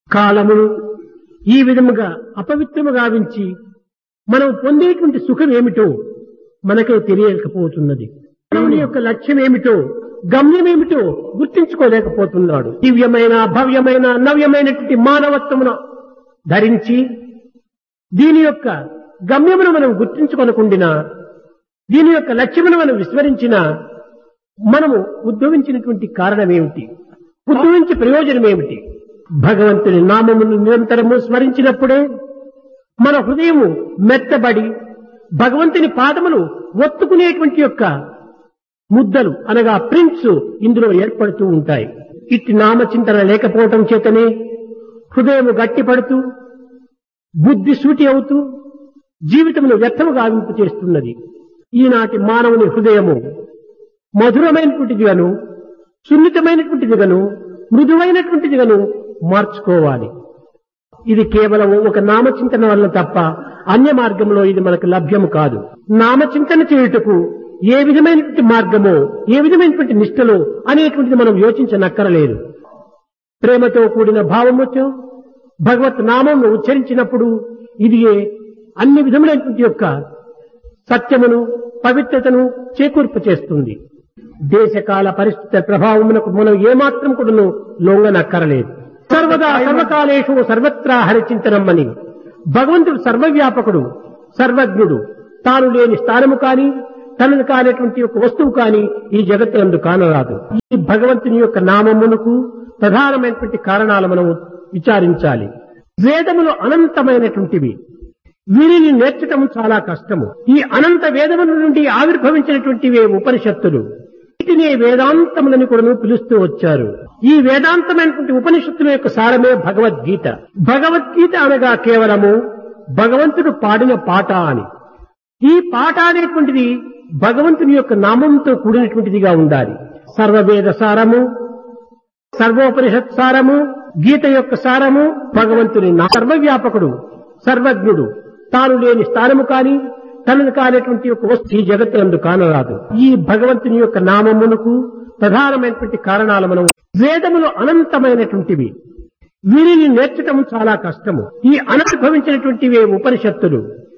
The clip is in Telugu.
కాలమును ఈ విధముగా అపవిత్రము గావించి మనం పొందేటువంటి సుఖం ఏమిటో మనకే తెలియకపోతున్నది దేవుని యొక్క లక్ష్యం ఏమిటో గమ్యం ఏమిటో గుర్తించుకోలేకపోతున్నాడు దివ్యమైన భవ్యమైన నవ్యమైనటువంటి మానవత్వమును ధరించి దీని యొక్క గమ్యమును మనం గుర్తించుకొనకుండినా దీని యొక్క లక్ష్యమును మనం విస్మరించిన మనము ఉద్భవించినటువంటి కారణం ఏమిటి ఉద్భవించే ప్రయోజనం ఏమిటి భగవంతుని నామమును నిరంతరము స్మరించినప్పుడే మన హృదయము మెత్తబడి భగవంతుని పాదములు ఒత్తుకునేటువంటి యొక్క ముద్దలు అనగా ప్రింట్స్ ఇందులో ఏర్పడుతూ ఉంటాయి ఇట్టి నామచింతన లేకపోవటం చేతనే హృదయము గట్టిపడుతూ బుద్ధి సూటి అవుతూ జీవితమును వ్యర్థము గావింపు చేస్తున్నది ఈనాటి మానవుని హృదయము మధురమైనటువంటిదిగాను సున్నితమైనటువంటిదిగాను మృదువైనటువంటిదిగాను మార్చుకోవాలి ఇది కేవలం ఒక నామచింతన వల్ల తప్ప అన్య మార్గంలో ఇది మనకు లభ్యము కాదు నామచింతన చేయుటకు ఏ విధమైనటువంటి మార్గమో ఏ విధమైనటువంటి నిష్టలో అనేటువంటిది మనం యోచించనక్కరలేదు ప్రేమతో కూడిన భావముతో భగవత్ నామంను ఉచ్చరించినప్పుడు ఇది అన్ని విధములైనటువంటి యొక్క సత్యమును పవిత్రతను చేకూర్పు చేస్తుంది దేశకాల పరిస్థితుల ప్రభావమునకు మనం ఏమాత్రం కూడాను లొంగనక్కరలేదు సర్వదా సర్వకాలేషు సర్వత్రా హరిచింతనమ్మని భగవంతుడు సర్వవ్యాపకుడు సర్వజ్ఞుడు తాను లేని స్థానము కాని తనను కానిటువంటి ఒక వస్తువు కాని ఈ జగత్తునందు కానరాదు ఈ భగవంతుని యొక్క నామమునకు ప్రధానమైనటువంటి కారణాలు మనం విచారించాలి వేదములు అనంతమైనటువంటివి వీరిని నేర్చటం చాలా కష్టము ఈ అనంత వేదముల నుండి ఆవిర్భవించినటువంటివే ఉపనిషత్తులు వీటిని వేదాంతములని కూడా పిలుస్తూ వచ్చారు ఈ వేదాంతమైనటువంటి ఉపనిషత్తుల యొక్క సారమే భగవద్గీత భగవద్గీత అనగా కేవలము భగవంతుడు పాడిన పాట అని ఈ పాట అనేటువంటిది భగవంతుని యొక్క నామంతో కూడినటువంటిదిగా ఉండాలి సర్వవేద సారము సర్వోపనిషత్ సారము గీత యొక్క సారము భగవంతుని నా- సర్వవ్యాపకుడు సర్వజ్ఞుడు తాను లేని స్థానము కాని తనను కానిటువంటి ఒక వస్తు ఈ జగత్తునందు కానరాదు ఈ భగవంతుని యొక్క నామమునకు ప్రధానమైనటువంటి కారణాలు మనం వేదములు అనంతమైనటువంటివి వీరిని నేర్చటం చాలా కష్టము ఈ అననుభవించినటువంటివే ఉపనిషత్తులు